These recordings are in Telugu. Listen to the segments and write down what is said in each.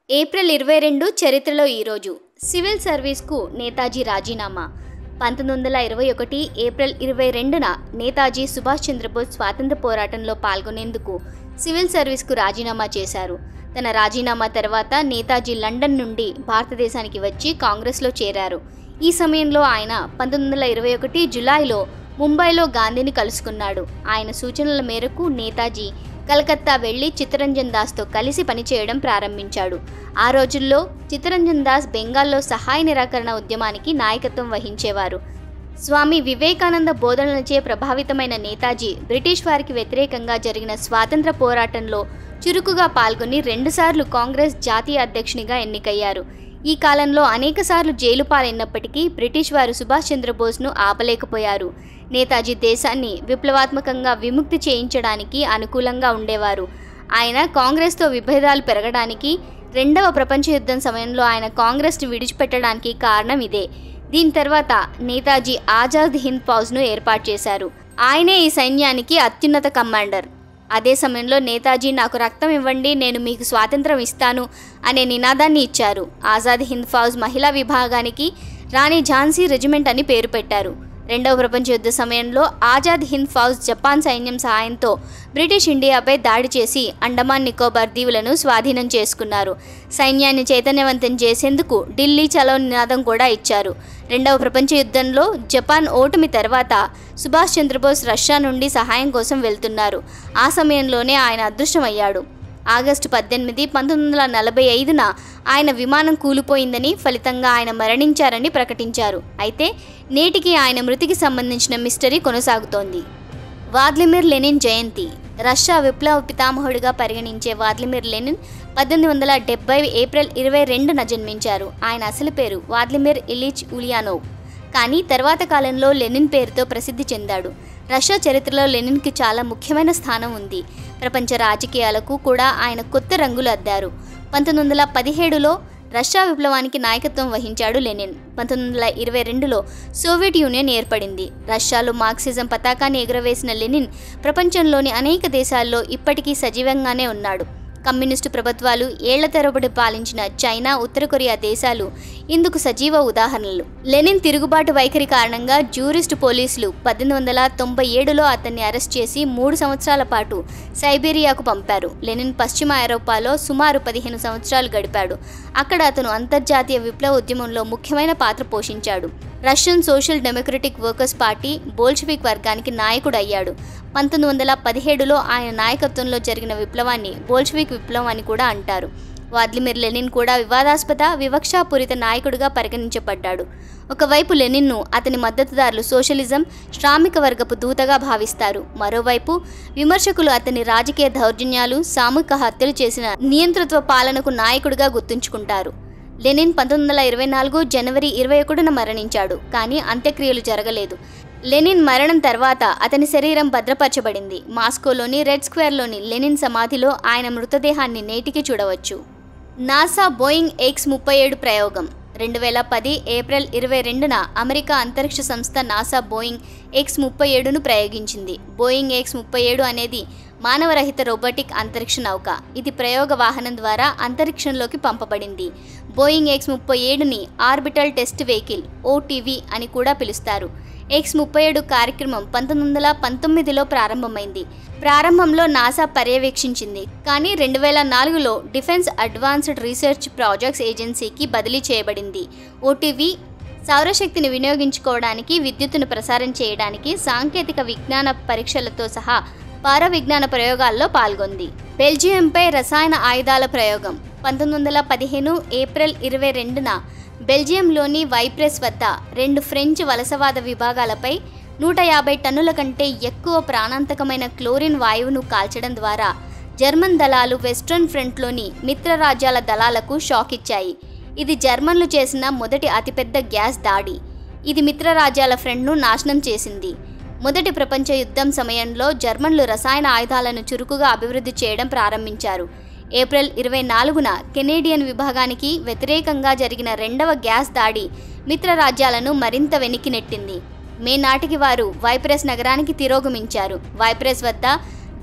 ఏప్రిల్ ఇరవై రెండు చరిత్రలో ఈరోజు సివిల్ సర్వీస్కు నేతాజీ రాజీనామా పంతొమ్మిది వందల ఇరవై ఒకటి ఏప్రిల్ ఇరవై రెండున నేతాజీ సుభాష్ చంద్రబోస్ స్వాతంత్ర పోరాటంలో పాల్గొనేందుకు సివిల్ సర్వీస్కు రాజీనామా చేశారు తన రాజీనామా తర్వాత నేతాజీ లండన్ నుండి భారతదేశానికి వచ్చి కాంగ్రెస్లో చేరారు ఈ సమయంలో ఆయన పంతొమ్మిది వందల ఇరవై ఒకటి జులైలో ముంబైలో గాంధీని కలుసుకున్నాడు ఆయన సూచనల మేరకు నేతాజీ కలకత్తా వెళ్లి చిత్తరంజన్ దాస్తో కలిసి పనిచేయడం ప్రారంభించాడు ఆ రోజుల్లో చిత్తరంజన్ దాస్ బెంగాల్లో సహాయ నిరాకరణ ఉద్యమానికి నాయకత్వం వహించేవారు స్వామి వివేకానంద బోధనలచే ప్రభావితమైన నేతాజీ బ్రిటిష్ వారికి వ్యతిరేకంగా జరిగిన స్వాతంత్ర పోరాటంలో చురుకుగా పాల్గొని రెండుసార్లు కాంగ్రెస్ జాతీయ అధ్యక్షునిగా ఎన్నికయ్యారు ఈ కాలంలో అనేకసార్లు జైలు పాలైనప్పటికీ బ్రిటిష్ వారు సుభాష్ చంద్రబోస్ను ఆపలేకపోయారు నేతాజీ దేశాన్ని విప్లవాత్మకంగా విముక్తి చేయించడానికి అనుకూలంగా ఉండేవారు ఆయన కాంగ్రెస్తో విభేదాలు పెరగడానికి రెండవ ప్రపంచ యుద్ధం సమయంలో ఆయన కాంగ్రెస్ను విడిచిపెట్టడానికి కారణం ఇదే దీని తర్వాత నేతాజీ ఆజాద్ హింద్ ఫౌజ్ను ఏర్పాటు చేశారు ఆయనే ఈ సైన్యానికి అత్యున్నత కమాండర్ అదే సమయంలో నేతాజీ నాకు రక్తం ఇవ్వండి నేను మీకు స్వాతంత్రం ఇస్తాను అనే నినాదాన్ని ఇచ్చారు ఆజాద్ హింద్ ఫౌజ్ మహిళా విభాగానికి రాణి ఝాన్సీ రెజిమెంట్ అని పేరు పెట్టారు రెండవ ప్రపంచ యుద్ధ సమయంలో ఆజాద్ హింద్ ఫౌజ్ జపాన్ సైన్యం సహాయంతో బ్రిటిష్ ఇండియాపై దాడి చేసి అండమాన్ నికోబార్ దీవులను స్వాధీనం చేసుకున్నారు సైన్యాన్ని చైతన్యవంతం చేసేందుకు ఢిల్లీ చలో నినాదం కూడా ఇచ్చారు రెండవ ప్రపంచ యుద్ధంలో జపాన్ ఓటమి తర్వాత సుభాష్ చంద్రబోస్ రష్యా నుండి సహాయం కోసం వెళ్తున్నారు ఆ సమయంలోనే ఆయన అదృశ్యమయ్యాడు ఆగస్టు పద్దెనిమిది పంతొమ్మిది వందల నలభై ఐదున ఆయన విమానం కూలిపోయిందని ఫలితంగా ఆయన మరణించారని ప్రకటించారు అయితే నేటికి ఆయన మృతికి సంబంధించిన మిస్టరీ కొనసాగుతోంది వాద్లిమిర్ లెనిన్ జయంతి రష్యా విప్లవ పితామహుడిగా పరిగణించే వాద్లిమిర్ లెనిన్ పద్దెనిమిది వందల డెబ్బై ఏప్రిల్ ఇరవై రెండున జన్మించారు ఆయన అసలు పేరు వాద్లిమిర్ ఇలిచ్ ఉలియానోవ్ కానీ తర్వాత కాలంలో లెనిన్ పేరుతో ప్రసిద్ధి చెందాడు రష్యా చరిత్రలో లెనిన్కి చాలా ముఖ్యమైన స్థానం ఉంది ప్రపంచ రాజకీయాలకు కూడా ఆయన కొత్త రంగులు అద్దారు పంతొమ్మిది వందల పదిహేడులో రష్యా విప్లవానికి నాయకత్వం వహించాడు లెనిన్ పంతొమ్మిది వందల ఇరవై రెండులో సోవియట్ యూనియన్ ఏర్పడింది రష్యాలో మార్క్సిజం పతాకాన్ని ఎగురవేసిన లెనిన్ ప్రపంచంలోని అనేక దేశాల్లో ఇప్పటికీ సజీవంగానే ఉన్నాడు కమ్యూనిస్టు ప్రభుత్వాలు ఏళ్ల తరబడి పాలించిన చైనా ఉత్తర కొరియా దేశాలు ఇందుకు సజీవ ఉదాహరణలు లెనిన్ తిరుగుబాటు వైఖరి కారణంగా జూరిస్ట్ పోలీసులు పద్దెనిమిది వందల తొంభై ఏడులో అతన్ని అరెస్ట్ చేసి మూడు సంవత్సరాల పాటు సైబీరియాకు పంపారు లెనిన్ పశ్చిమ ఐరోపాలో సుమారు పదిహేను సంవత్సరాలు గడిపాడు అక్కడ అతను అంతర్జాతీయ విప్లవ ఉద్యమంలో ముఖ్యమైన పాత్ర పోషించాడు Russian social democratic workers party Bolshevik వర్గానికి నాయకుడు అయ్యాడు పంతొమ్మిది వందల పదిహేడులో ఆయన నాయకత్వంలో జరిగిన విప్లవాన్ని బోల్షివిక్ విప్లవం అని కూడా అంటారు వాద్లిమిర్ లెనిన్ కూడా వివాదాస్పద వివక్షాపూరిత నాయకుడిగా పరిగణించబడ్డాడు ఒకవైపు లెనిన్ను అతని మద్దతుదారులు సోషలిజం శ్రామిక వర్గపు దూతగా భావిస్తారు మరోవైపు విమర్శకులు అతని రాజకీయ దౌర్జన్యాలు సామూహిక హత్యలు చేసిన నియంతృత్వ పాలనకు నాయకుడిగా గుర్తుంచుకుంటారు లెనిన్ పంతొమ్మిది వందల ఇరవై నాలుగు జనవరి ఇరవై ఒకటిన మరణించాడు కానీ అంత్యక్రియలు జరగలేదు లెనిన్ మరణం తర్వాత అతని శరీరం భద్రపరచబడింది మాస్కోలోని రెడ్ స్క్వేర్లోని లెనిన్ సమాధిలో ఆయన మృతదేహాన్ని నేటికి చూడవచ్చు నాసా బోయింగ్ ఎక్స్ ముప్పై ఏడు ప్రయోగం రెండు వేల పది ఏప్రిల్ ఇరవై రెండున అమెరికా అంతరిక్ష సంస్థ నాసా బోయింగ్ ఎక్స్ ముప్పై ఏడును ప్రయోగించింది బోయింగ్ ఎక్స్ ముప్పై ఏడు అనేది మానవరహిత రోబోటిక్ అంతరిక్ష నౌక ఇది ప్రయోగ వాహనం ద్వారా అంతరిక్షంలోకి పంపబడింది బోయింగ్ ఎక్స్ ముప్పై ఏడుని ఆర్బిటల్ టెస్ట్ వెహికల్ ఓటీవీ అని కూడా పిలుస్తారు ఎక్స్ ముప్పై ఏడు కార్యక్రమం పంతొమ్మిది వందల పంతొమ్మిదిలో ప్రారంభమైంది ప్రారంభంలో నాసా పర్యవేక్షించింది కానీ రెండు వేల నాలుగులో డిఫెన్స్ అడ్వాన్స్డ్ రీసెర్చ్ ప్రాజెక్ట్స్ ఏజెన్సీకి బదిలీ చేయబడింది ఓటీవీ సౌరశక్తిని వినియోగించుకోవడానికి విద్యుత్తును ప్రసారం చేయడానికి సాంకేతిక విజ్ఞాన పరీక్షలతో సహా పారవిజ్ఞాన ప్రయోగాల్లో పాల్గొంది బెల్జియంపై రసాయన ఆయుధాల ప్రయోగం పంతొమ్మిది వందల పదిహేను ఏప్రిల్ ఇరవై రెండున బెల్జియంలోని వైప్రెస్ వద్ద రెండు ఫ్రెంచ్ వలసవాద విభాగాలపై నూట యాభై టన్నుల కంటే ఎక్కువ ప్రాణాంతకమైన క్లోరిన్ వాయువును కాల్చడం ద్వారా జర్మన్ దళాలు వెస్ట్రన్ ఫ్రంట్లోని మిత్రరాజ్యాల దళాలకు షాక్ ఇచ్చాయి ఇది జర్మన్లు చేసిన మొదటి అతిపెద్ద గ్యాస్ దాడి ఇది మిత్రరాజ్యాల ఫ్రంట్ను నాశనం చేసింది మొదటి ప్రపంచ యుద్ధం సమయంలో జర్మన్లు రసాయన ఆయుధాలను చురుకుగా అభివృద్ధి చేయడం ప్రారంభించారు ఏప్రిల్ ఇరవై నాలుగున కెనేడియన్ విభాగానికి వ్యతిరేకంగా జరిగిన రెండవ గ్యాస్ దాడి మిత్ర రాజ్యాలను మరింత వెనక్కి నెట్టింది మే నాటికి వారు వైప్రెస్ నగరానికి తిరోగమించారు వైప్రెస్ వద్ద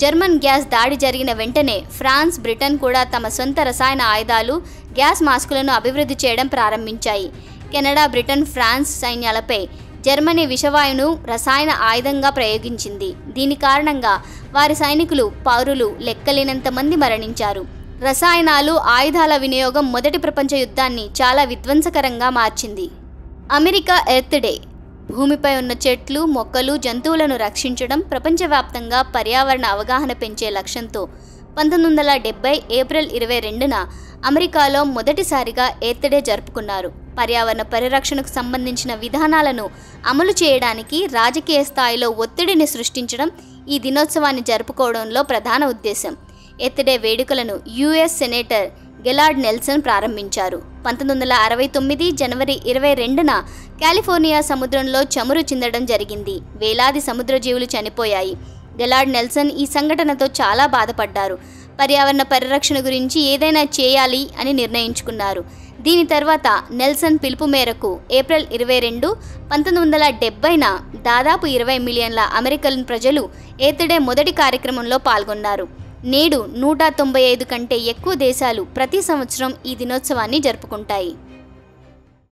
జర్మన్ గ్యాస్ దాడి జరిగిన వెంటనే ఫ్రాన్స్ బ్రిటన్ కూడా తమ సొంత రసాయన ఆయుధాలు గ్యాస్ మాస్కులను అభివృద్ధి చేయడం ప్రారంభించాయి కెనడా బ్రిటన్ ఫ్రాన్స్ సైన్యాలపై జర్మనీ విషవాయువును రసాయన ఆయుధంగా ప్రయోగించింది దీని కారణంగా వారి సైనికులు పౌరులు లెక్కలేనంత మంది మరణించారు రసాయనాలు ఆయుధాల వినియోగం మొదటి ప్రపంచ యుద్ధాన్ని చాలా విధ్వంసకరంగా మార్చింది అమెరికా ఎర్త్ డే భూమిపై ఉన్న చెట్లు మొక్కలు జంతువులను రక్షించడం ప్రపంచవ్యాప్తంగా పర్యావరణ అవగాహన పెంచే లక్ష్యంతో పంతొమ్మిది వందల డెబ్బై ఏప్రిల్ ఇరవై రెండున అమెరికాలో మొదటిసారిగా ఎర్త్ డే జరుపుకున్నారు పర్యావరణ పరిరక్షణకు సంబంధించిన విధానాలను అమలు చేయడానికి రాజకీయ స్థాయిలో ఒత్తిడిని సృష్టించడం ఈ దినోత్సవాన్ని జరుపుకోవడంలో ప్రధాన ఉద్దేశం ఎర్త్ డే వేడుకలను యుఎస్ సెనేటర్ గెలార్డ్ నెల్సన్ ప్రారంభించారు పంతొమ్మిది వందల అరవై తొమ్మిది జనవరి ఇరవై రెండున కాలిఫోర్నియా సముద్రంలో చమురు చిందడం జరిగింది వేలాది సముద్ర జీవులు చనిపోయాయి గెలార్డ్ నెల్సన్ ఈ సంఘటనతో చాలా బాధపడ్డారు పర్యావరణ పరిరక్షణ గురించి ఏదైనా చేయాలి అని నిర్ణయించుకున్నారు దీని తర్వాత నెల్సన్ పిలుపు మేరకు ఏప్రిల్ ఇరవై రెండు పంతొమ్మిది వందల డెబ్బైన దాదాపు ఇరవై మిలియన్ల అమెరికన్ ప్రజలు ఏతుడే మొదటి కార్యక్రమంలో పాల్గొన్నారు నేడు నూట తొంభై ఐదు కంటే ఎక్కువ దేశాలు ప్రతి సంవత్సరం ఈ దినోత్సవాన్ని జరుపుకుంటాయి